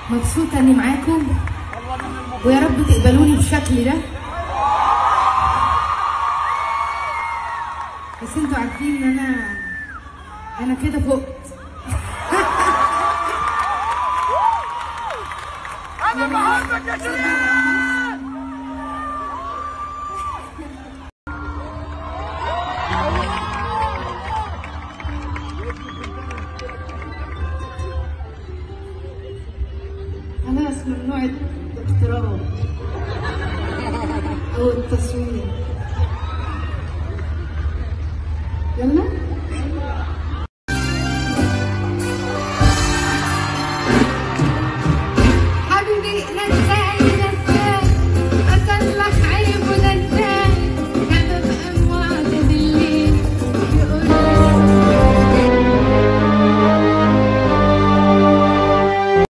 مبسوطة اني معاكم ويا رب تقبلوني بالشكل ده بس انتوا عارفين ان انا انا كده فقت انا بحبك يا شيرين خلاص ممنوع الاقتراب او التصوير